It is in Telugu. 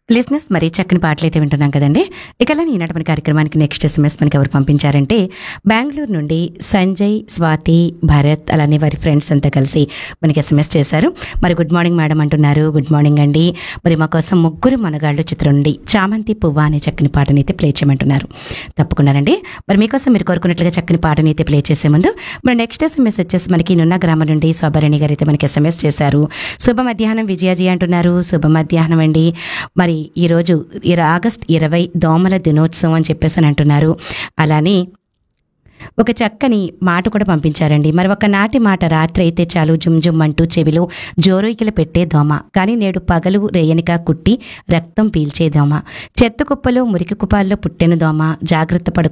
లిస్నెస్ మరి చక్కని పాటలు అయితే వింటున్నాం కదండి ఇక అలానే ఈనాటి మన కార్యక్రమానికి నెక్స్ట్ ఎస్ఎంఎస్ మనకి ఎవరు పంపించారంటే బెంగళూరు నుండి సంజయ్ స్వాతి భరత్ అలానే వారి ఫ్రెండ్స్ అంతా కలిసి మనకి ఎస్ఎంఎస్ చేశారు మరి గుడ్ మార్నింగ్ మేడం అంటున్నారు గుడ్ మార్నింగ్ అండి మరి మా కోసం ముగ్గురు మనగాళ్ళు చిత్రం నుండి చామంతి పువ్వ అనే చక్కని పాటని అయితే ప్లే చేయమంటున్నారు తప్పకుండానండి మరి మీకోసం మీరు కోరుకున్నట్లుగా చక్కని పాటని అయితే ప్లే చేసే ముందు మరి నెక్స్ట్ ఎస్ఎంఎస్ వచ్చేసి మనకి నున్న గ్రామం నుండి శోభారాణి గారు అయితే మనకి ఎస్ఎంఎస్ చేశారు శుభ మధ్యాహ్నం విజయాజీ అంటున్నారు శుభ మధ్యాహ్నం అండి మరి ఈరోజు ఇర ఆగస్ట్ ఇరవై దోమల దినోత్సవం అని చెప్పేసి అని అంటున్నారు అలానే ఒక చక్కని మాట కూడా పంపించారండి మరి ఒక నాటి మాట రాత్రి అయితే చాలు జుమ్ జుమ్ అంటూ చెవిలో జోరోయికలు పెట్టే దోమ కానీ నేడు పగలు రేయనిక కుట్టి రక్తం పీల్చే దోమ చెత్త కుప్పలో మురికి కుపాల్లో పుట్టిన దోమ జాగ్రత్త పడు